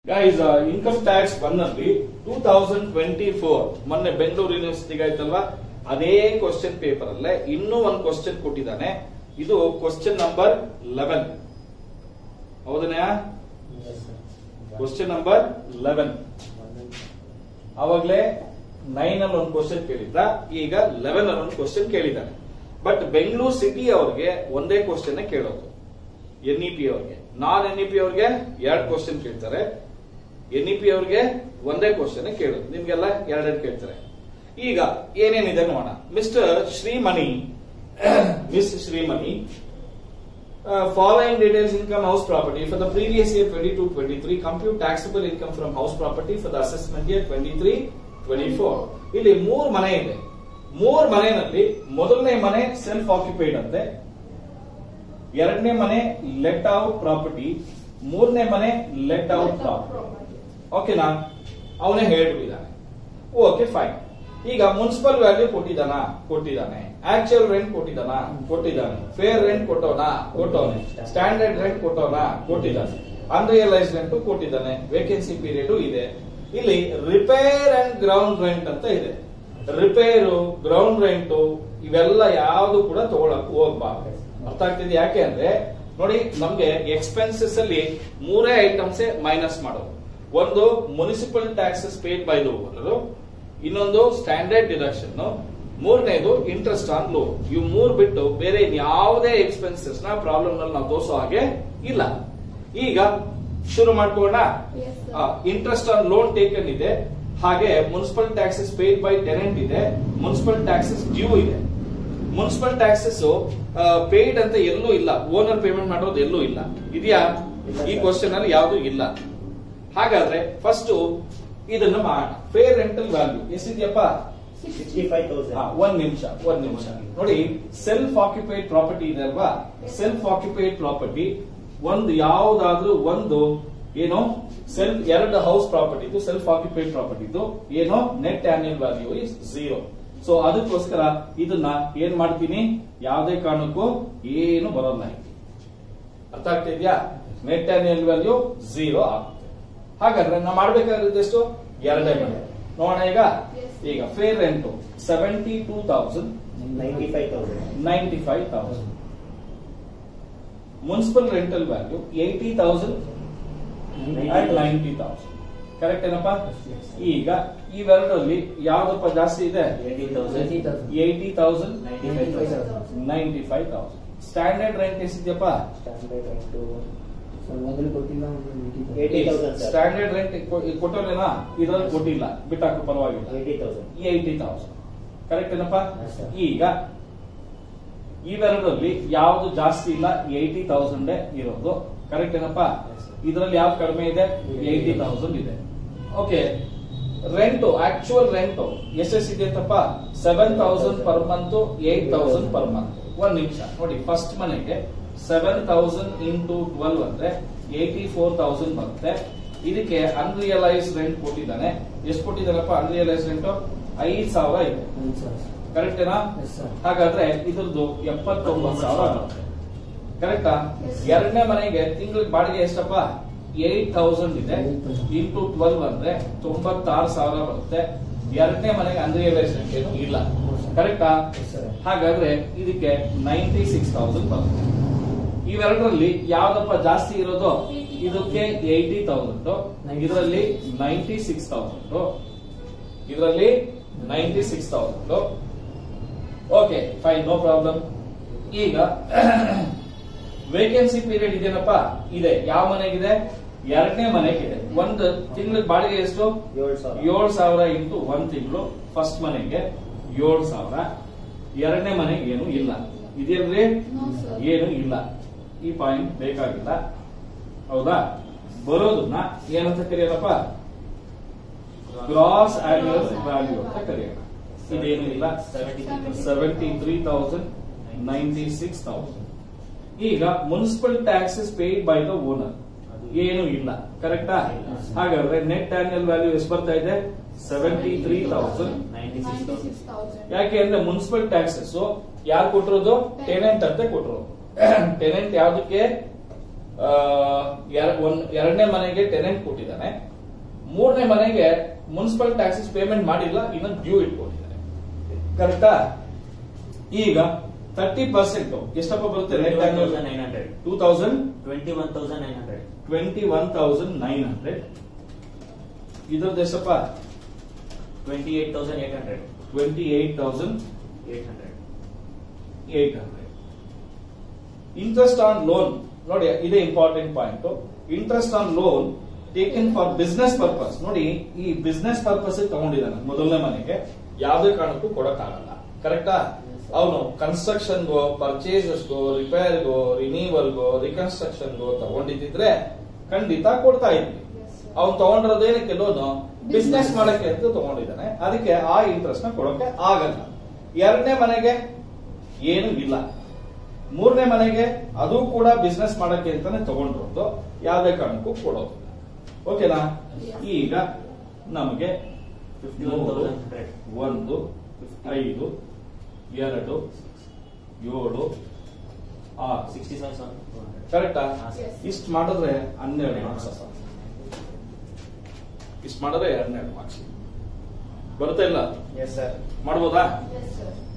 Guys income tax ಬಂದಲ್ಲಿ two thousand twenty four ಮೊನ್ನೆ ಬೆಂಗಳೂರು ಯೂನಿವರ್ಸಿಟಿಗೆ ಆಯ್ತಲ್ವಾ ಅದೇ ಕ್ವಶನ್ ಪೇಪರ್ ಅಲ್ಲೇ ಇನ್ನೂ ಒಂದು ಕ್ವಶನ್ ಕೊಟ್ಟಿದ್ದಾನೆ ಇದು ಕ್ವಶನ್ ನಂಬರ್ ಲೆವೆನ್ ಹೌದನಾ ಕ್ವಶನ್ ನಂಬರ್ ಲೆವೆನ್ ಅವಾಗ್ಲೇ ನೈನ್ ಅಲ್ಲಿ ಒಂದು ಕ್ವಶನ್ ಕೇಳಿದ್ದ ಈಗ ಲೆವೆನ್ ಅಲ್ಲಿ ಒಂದು ಕ್ವಶನ್ ಕೇಳಿದ್ದಾನೆ ಬಟ್ ಬೆಂಗಳೂರು ಸಿಟಿ ಅವ್ರಿಗೆ ಒಂದೇ ಕ್ವಶನ್ ಕೇಳೋದು ಎನ್ ಇ ಪಿ ಅವ್ರಿಗೆ ನಾನ್ ಎನ್ ಇ ಪಿ ಅವ್ರಿಗೆ ಎರಡು ಕ್ವಶನ್ ಕೇಳ್ತಾರೆ ಎನ್ ಇ ಪಿ ಅವ್ರಿಗೆ ಒಂದೇ ಕ್ವಶನ್ ಕೇಳೋದು ನಿಮ್ಗೆಲ್ಲ ಎರಡೆರಡು ಕೇಳ್ತಾರೆ ಈಗ ಏನೇನಿದೆ ನೋಡೋಣ mister Shrimani miss Shrimani following details income house property for the previous year twenty two twenty three compute taxable income from house property for the assessment year twenty three twenty four ಇಲ್ಲಿ ಮೂರ್ ಮನೆ ಇದೆ ಮೂರ್ ಮನೆಯಲ್ಲಿ ಮೊದಲನೇ ಮನೆ ಸೆಲ್ಫ್ ಆಕ್ಯುಪೈಡ್ ಅಂತೆ ಎರಡನೇ ಮನೆ ಲೆಟ್ ಔಟ್ ಪ್ರಾಪರ್ಟಿ ಮೂರನೇ ಮನೆ ಲೆಟ್ ಔಟ್ ಪ್ರಾಪರ್ಟಿ ಓಕೆನಾ ಅವನೇ ಹೇಳ್ಬಿಟ್ಟಿದ್ದಾನೆ ಓಕೆ ಫೈನ್ ಈಗ ಮುನ್ಸಿಪಲ್ ವ್ಯಾಲ್ಯೂ ಕೊಟ್ಟಿದ್ದಾನ ಕೊಟ್ಟಿದ್ದಾನೆ ಆಕ್ಚುಯಲ್ ರೆಂಟ್ ಕೊಟ್ಟಿದ್ದಾನ ಕೊಟ್ಟಿದ್ದಾನೆ ಫೇರ್ ರೆಂಟ್ ಕೊಟ್ಟೋನ ಕೊಟ್ಟವನೆ ಸ್ಟ್ಯಾಂಡರ್ಡ್ ರೆಂಟ್ ಕೊಟ್ಟೋನ ಕೊಟ್ಟಿದ್ದಾನೆ ಅನ್ರಿಯಲೈಸ್ ರೆಂಟ್ ಕೊಟ್ಟಿದ್ದಾನೆ ವೇಕೆನ್ಸಿ ಪೀರಿಯಡ್ ಇದೆ ಇಲ್ಲಿ ರಿಪೇರ್ ಅಂಡ್ ಗ್ರೌಂಡ್ ರೆಂಟ್ ಅಂತ ಇದೆ ರಿಪೇರು ಗ್ರೌಂಡ್ ರೆಂಟ್ ಇವೆಲ್ಲ ಯಾವುದು ಕೂಡ ತಗೊಳಕ್ ಹೋಗ್ಬಾರ್ದು ಅರ್ಥ ಆಗ್ತಿದೆ ಯಾಕೆ ಅಂದ್ರೆ ನೋಡಿ ನಮ್ಗೆ ಎಕ್ಸ್ಪೆನ್ಸಸ್ ಅಲ್ಲಿ ಮೂರೇ ಐಟಮ್ಸ್ ಮೈನಸ್ ಮಾಡೋದು ಒಂದು municipal taxes paid by the owner ಇನ್ನೊಂದು ಸ್ಟ್ಯಾಂಡರ್ಡ್ ಡಿಡಕ್ಷನ್ ಮೂರನೇದು ಇಂಟ್ರೆಸ್ಟ್ ಆನ್ ಲೋನ್ ಇವು ಮೂರ್ ಬಿಟ್ಟು ಬೇರೆ ಯಾವುದೇ ಎಕ್ಸ್ಪೆನ್ಸಸ್ ನ ಪ್ರಾಬ್ಲಮ್ ನಲ್ಲಿ ನಾವು ತೋರಿಸೋ ಹಾಗೆ ಇಲ್ಲ ಈಗ ಶುರು ಮಾಡ್ಕೊಳ್ಳೋಣ Yes, sir. Interest on loan taken ಇದೆ ಹಾಗೆ municipal taxes paid by tenant ಇದೆ ಮುನ್ಸಿಪಲ್ ಟ್ಯಾಕ್ಸಸ್ ಡ್ಯೂ ಇದೆ ಮುನ್ಸಿಪಲ್ ಟ್ಯಾಕ್ಸಸ್ ಪೇಯ್ಡ್ ಅಂತ ಎಲ್ಲೂ ಇಲ್ಲ ಓನರ್ ಪೇಮೆಂಟ್ ಮಾಡೋದು ಎಲ್ಲೂ ಇಲ್ಲ ಇದೆಯಾ ಇಲ್ಲ, ಈ sir. ಕ್ವಶನ್ ಅಲ್ಲಿ ಯಾವುದು ಇಲ್ಲ ಹಾಗಾದ್ರೆ ಫಸ್ಟ್ ಇದನ್ನ ಮಾಡೋಣ ಫೇರ್ ರೆಂಟಲ್ ವ್ಯಾಲ್ಯೂ ಎಷ್ಟಿದೆಯಪ್ಪ ಸಿಕ್ಸ್ಟಿ ಫೈವ್ ತೌಸಂಡ್ ಹಾ, ಒಂದ್ ನಿಮಿಷ ಒಂದ್ ನಿಮಿಷ ನೋಡಿ ಸೆಲ್ಫ್ ಆಕ್ಯುಪೈಡ್ ಪ್ರಾಪರ್ಟಿ ಇದೆ ಅಲ್ವಾ ಸೆಲ್ಫ್ ಆಕ್ಯುಪೈಡ್ ಪ್ರಾಪರ್ಟಿ ಒಂದು ಯಾವ್ದಾದ್ರೂ ಒಂದು ಏನೋ ಸೆಲ್ಫ್ ಎರಡು ಹೌಸ್ ಪ್ರಾಪರ್ಟಿ ಇದು ಸೆಲ್ಫ್ ಆಕ್ಯುಪೈಡ್ ಪ್ರಾಪರ್ಟಿ ಇದು ಏನೋ net annual value is zero so ಅದಕ್ಕೋಸ್ಕರ ಇದನ್ನ ಏನ್ ಮಾಡ್ತೀನಿ ಯಾವುದೇ ಕಾರಣಕ್ಕೂ ಏನು ಬರೋಲ್ಲ ಇಲ್ಲಿ. ಅರ್ಥ ಆಗ್ತಿದ್ಯಾ ನೆಟ್ ಆನ್ಯಲ್ ವ್ಯಾಲ್ಯೂ ಝೀರೋ ಆಗುತ್ತೆ ಹಾಗಾದ್ರೆ ನಾವು ಮಾಡ್ಬೇಕಾಗಿರೋದು ಎಷ್ಟು ಎರಡೇ ಮನೆ ನೋಡೋಣ ಈಗ Yes. ಈಗ fair rent seventy two thousand ninety five thousand ninety five thousand municipal rental value eighty thousand and ninety thousand correct ಏನಪ್ಪ ಈಗ ಇವೆರಡರಲ್ಲಿ ಯಾವ್ದಪ್ಪ ಜಾಸ್ತಿ ಇದೆ eighty thousand eighty thousand ninety five thousand ninety five thousand standard rent ಎಷ್ಟಿದ್ಯಪ್ಪ standard rent ಮೊದಲು ಕೊಟ್ಟಿಲ್ಲ eighty thousand sir standard rent ಕೊಟ್ಟೋರೇನಾ ಇದ್ರಲ್ಲಿ ಕೊಟ್ಟಿಲ್ಲ ಬಿಟ್ಟಾಕು ಪರವಾಗಿಲ್ಲ eighty thousand eighty thousand correct ಏನಪ್ಪ Yes, sir. ಈಗ ಇವೆರಡರಲ್ಲಿ ಯಾವ್ದು ಜಾಸ್ತಿ ಇಲ್ಲ ಏಯ್ಟಿ ತೌಸಂಡ್ ಇರೋದು ಕರೆಕ್ಟ್ ಏನಪ್ಪ Yes, sir. ಇದರಲ್ಲಿ ಯಾವ್ದು ಕಡಿಮೆ ಇದೆ ಏಯ್ಟಿ ತೌಸಂಡ್ ಇದೆ ಓಕೆ ರೆಂಟ್ ಆಕ್ಚುಯಲ್ ರೆಂಟ್ ಎಷ್ಟೆಷ್ಟಿದೆ ಅಂತಪ್ಪ seven thousand per month eight thousand per month ಒಂದ್ ನಿಮಿಷ ನೋಡಿ ಫಸ್ಟ್ ಮನೆಗೆ ಸೆವೆನ್ ತೌಸಂಡ್ ಇಂಟು ಟ್ವೆಲ್ವ್ ಅಂದ್ರೆ ಏಯ್ಟಿ ಫೋರ್ ತೌಸಂಡ್ ಬರುತ್ತೆ ಇದಕ್ಕೆ ಅನ್ರಿಯಲೈಸ್ ರೆಂಟ್ ಕೊಟ್ಟಿದ್ದಾನೆ ಎಷ್ಟು ಕೊಟ್ಟಿದ್ದಾನಪ್ಪ ಅನ್ರಿಯಲೈಸ್ ರೆಂಟ್ ಐದ್ ಸಾವಿರ ಇದೆ ಕರೆಕ್ಟೇನಾ Yes, sir. ಹಾಗಾದ್ರೆ ಇದ್ರದ್ದು ಎಪ್ಪತ್ತೊಂಬತ್ತು ಸಾವಿರ ಬರುತ್ತೆ ಕರೆಕ್ಟಾ Yes. ಎರಡನೇ ಮನೆಗೆ ತಿಂಗಳಿಗೆ ಬಾಡಿಗೆ ಎಷ್ಟಪ್ಪ ಏಟ್ ತೌಸಂಡ್ ಇದೆ 8,000. ಇಂಟು ಟ್ವೆಲ್ವ್ ಅಂದ್ರೆ ತೊಂಬತ್ತಾರು ಸಾವಿರ ಬರುತ್ತೆ ಎರಡನೇ ಮನೆಗೆ ಅನ್ರಿಯಲೈಸ್ ಏನು ಇಲ್ಲ ಕರೆಕ್ಟಾ Yes, sir. ಹಾಗಾದ್ರೆ ಇದಕ್ಕೆ ನೈಂಟಿ ಸಿಕ್ಸ್ ತೌಸಂಡ್ ಬರುತ್ತೆ ಇವೆರಡರಲ್ಲಿ ಯಾವ್ದಪ್ಪ ಜಾಸ್ತಿ ಇರೋದು ಇದಕ್ಕೆ ಏಯ್ಟಿ ತೌಸಂಡ್ ಇದರಲ್ಲಿ ನೈಂಟಿ ಸಿಕ್ಸ್ ತೌಸಂಡ್ ಇದರಲ್ಲಿ ninety six thousand okay fine no problem ಈಗ ವೇಕೆನ್ಸಿ ಪೀರಿಯಡ್ ಇದೆನಪ್ಪ ಇದೆ ಯಾವ ಮನೆಗಿದೆ ಎರಡನೇ ಮನೆಗಿದೆ ಒಂದು ತಿಂಗಳ ಬಾಡಿಗೆ ಎಷ್ಟು ಏಳು ಸಾವಿರ ಏಳು ಸಾವಿರ ಇಂಟು ಒಂದ್ ತಿಂಗಳು ಫಸ್ಟ್ ಮನೆಗೆ ಏಳು ಸಾವಿರ ಎರಡನೇ ಮನೆಗೆ ಏನು ಇಲ್ಲ ಇದೆಯಲ್ರಿ No, sir. ಏನು ಇಲ್ಲ ಈ ಪಾಯಿಂಟ್ ಬೇಕಾಗಿಲ್ಲ ಹೌದಾ ಬರೋದನ್ನ ಏನಂತ ಕರೆಯೋದಪ್ಪ ಗ್ರಾಸ್ ಆನ್ಯುವಲ್ ವ್ಯಾಲ್ಯೂ ಅಂತ ಕರೆಯೋಣ ಇದೇನು ಇಲ್ಲ seventy three thousand ninety six thousand ಈಗ municipal taxes paid by the owner ಏನು ಇಲ್ಲ ಕರೆಕ್ಟಾ ಹಾಗಾದ್ರೆ ನೆಟ್ ಆನ್ಯುವಲ್ ವ್ಯಾಲ್ಯೂ ಎಷ್ಟು ಬರ್ತಾ ಇದೆ seventy three thousand ninety six thousand 96,000. ಯಾಕೆ ಅಂದ್ರೆ ಮುನ್ಸಿಪಲ್ ಟ್ಯಾಕ್ಸಸ್ ಯಾರು ಕೊಟ್ಟಿರೋದು ಟೆನೆಂಟ್ ಅಂತ ಕೊಟ್ಟರು ಟೆನೆಂಟ್ ಯಾವ್ದಕ್ಕೆ ಆ, ಎರ- ಒಂದ್ ಎರಡನೇ ಮನೆಗೆ ಟೆನೆಂಟ್ ಕೊಟ್ಟಿದ್ದಾನೆ ಮೂರನೇ ಮನೆಗೆ ಮುನ್ಸಿಪಲ್ ಟ್ಯಾಕ್ಸಸ್ ಪೇಮೆಂಟ್ ಮಾಡಿಲ್ಲ ಇನ್ನು ಡ್ಯೂ ಇಟ್ಕೊಂಡಿದ್ದಾನೆ ಕರೆಕ್ಟಾ ಈಗ ತರ್ಟಿ ಪರ್ಸೆಂಟ್ ಎಷ್ಟಪ್ಪ ಬರುತ್ತೆ net nine hundred two thousand twenty one thousand nine hundred twenty one thousand nine hundred ಇದ್ರದ್ದು ಎಷ್ಟಪ್ಪ twenty eight thousand eight hundred twenty eight thousand eight hundred eight hundred interest on loan ನೋಡಿ ಇದೇ important point interest on loan taken for business purpose ನೋಡಿ ಈ business purpose ತಗೊಂಡಿದ್ದಾನೆ ಮೊದಲನೇ ಮನೆಗೆ ಯಾವುದೇ ಕಾರಣಕ್ಕೂ ಕೊಡಕ್ಕಾಗಲ್ಲ ಕರೆಕ್ಟಾ ಅವನು ಕನ್ಸ್ಟ್ರಕ್ಷನ್ಗೋ ಪರ್ಚೇಸಸ್ಗೋ ರಿಪೇರ್ಗೋ ರಿನೀವಲ್ಗೋ ರಿಕನ್ಸ್ಟ್ರಕ್ಷನ್ಗೋ ತಗೊಂಡಿದ್ರೆ ಖಂಡಿತ ಕೊಡ್ತಾ ಇದ್ವಿ ಅವ್ನು ತಗೊಂಡಿರೋದೇನಕ್ಕೆ ಲೋನು ಬಿಸ್ನೆಸ್ ಮಾಡಕ್ಕೆ ಅಂತ ತಗೊಂಡಿದ್ದಾನೆ ಅದಕ್ಕೆ ಆ ಇಂಟ್ರೆಸ್ಟ್ ನ ಕೊಡೋಕೆ ಆಗಲ್ಲ ಎರಡನೇ ಮನೆಗೆ ಏನು ಇಲ್ಲ ಮೂರನೇ ಮನೆಗೆ ಅದು ಕೂಡ ಬಿಸ್ನೆಸ್ ಮಾಡಕ್ಕೆ ಅಂತಾನೆ ತಗೊಂಡಿರೋದು ಯಾವುದೇ ಕಾರಣಕ್ಕೂ ಕೊಡೋದಿಲ್ಲ ಓಕೆನಾ ಈಗ ನಮಗೆ ಫಿಫ್ಟಿ ಒನ್ ತೌಸಂಡ್ ಹಂಡ್ರೆಡ್ ಒಂದು ಐದು ಎರಡು ಏಳು ಆರು sixty seven seven two hundred ಕರೆಕ್ಟಾ ಹಾ, sir. ಇಷ್ಟು ಮಾಡಿದ್ರೆ ಹನ್ನೆರಡು ಮಾರ್ಕ್ಸ್ ಸರ್ ಇಷ್ಟು ಮಾಡಿದ್ರೆ ಹನ್ನೆರಡು ಮಾರ್ಕ್ಸ್ ಬರುತ್ತೆ ಇಲ್ಲ ಎಸ್ ಸರ್ ಮಾಡ್ಬೋದಾ Yes, sir.